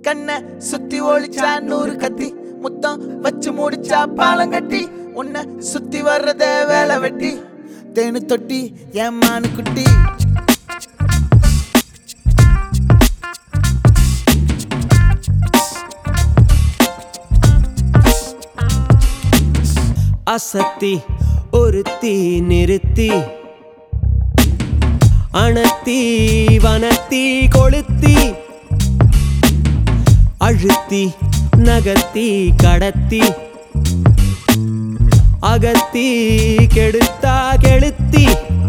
கண்ண சுத்தி ஒளிச்சா நூறு கத்தி முத்தம் வச்சு முடிச்சா பாலம் கட்டி உன்னை சுத்தி வர்றத வேலை வெட்டி தேனு தொட்டி என் மானு குட்டி அசத்தி ஒருத்தி நிறுத்தி அணத்தி வனத்தி கொளுத்தி அழுத்தி நகர்த்தி கடத்தி அகத்தி கெடுத்தா கெளுத்தி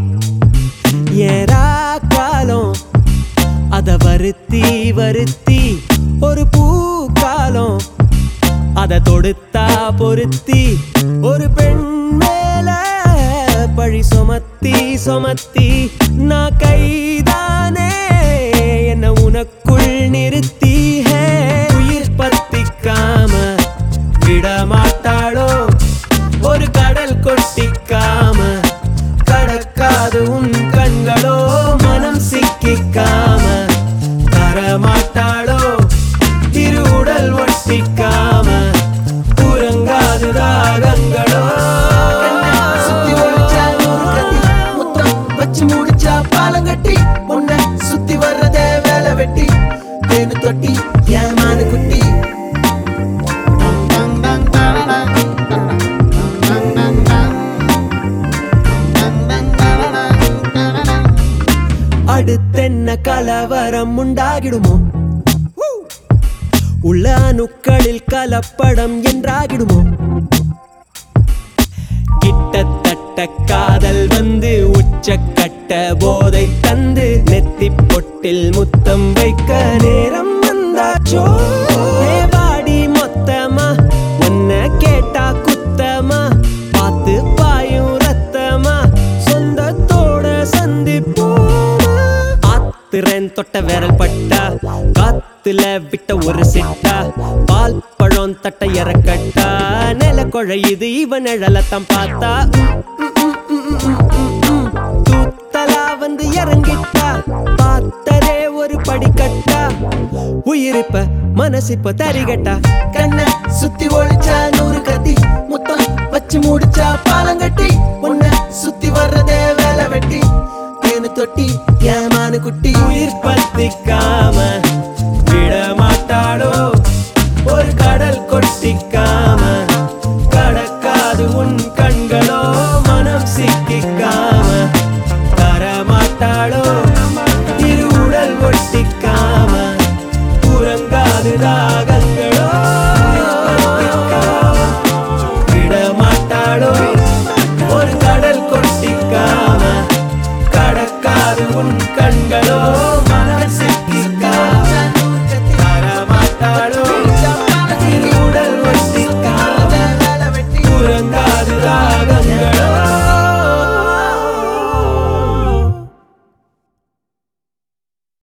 ஏரா காலம் அத வருத்தி வருத்தி ஒரு பூக்காலம் அத தொடுத்தா பொருத்தி ஒரு பெண் மேல பழி சுமத்தி சுமத்தி நான் கைதானே என்ன உனக்குள் நிறுத்தி ஹே, உயிர் பத்திக்காம விட மாட்டாளோ ஒரு கடல் கொட்டிக்காம கடக்காது உன் கண்களோ மனம் சிக்கிக்காம தரமாட்டாளோ இரு உடல் ஒட்டிக்காம உறங்காது தாகங்களோ சுத்தி ஒளிச்சா நூறு கத்தி முத்தம் வச்சு முடிச்சா பாலம் கட்டி உன்னை சுத்தி வர்றத வேலை வெட்டி தேனு தொட்டி என் மானு குட்டி அடுத்தென்ன கலவரம் உண்டாகிடுமோ உள்ள அணுக்களில் கலப்படம் என்றாகிடுமோ கிட்டத்தட்ட காதல் வந்து உச்சக்கட்ட போதை தந்து நெத்தி பொட்டில் முத்தம் வைக்க நேரம் வந்தாச்சோ ஏ வாடி மொத்தமா உன்னை கேட்டா குத்தமா பார்த்து பாயும் ரத்தமா சொந்தத்தோட சந்திப்போமா ஆத்துறேன் தொட்ட விரல் பட்டா காத்துல விட்ட ஒரு சிட்டா பால் பழம் தட்ட இறக்கட்டா நில குழையுது இவன் நிழலத்தான் பார்த்தா தூத்தலா வந்து இறங்கிட்டா பார்த்தரே ஒரு படிக்கட்டா உயிரிப்ப மனசிப்ப தரிகட்டா கண்ண சுத்தி ஒளிச்சா நூறு கத்தி முத்தம் வச்சு முடிச்சா பாலம் கட்டி உன்னை சுத்தி வர்றதே வேலை வெட்டி தேனு தொட்டி என் மானு குட்டி உயிர் பத்திக்காம விட மாட்டாளோ ஒரு கடல் கொட்டிக்காம கடக்காது உன் கண்களோ மனம் சிக்கிக்காம தரமாட்டாளோ இரு உடல் ஒட்டிக்காம உறங்காது ராக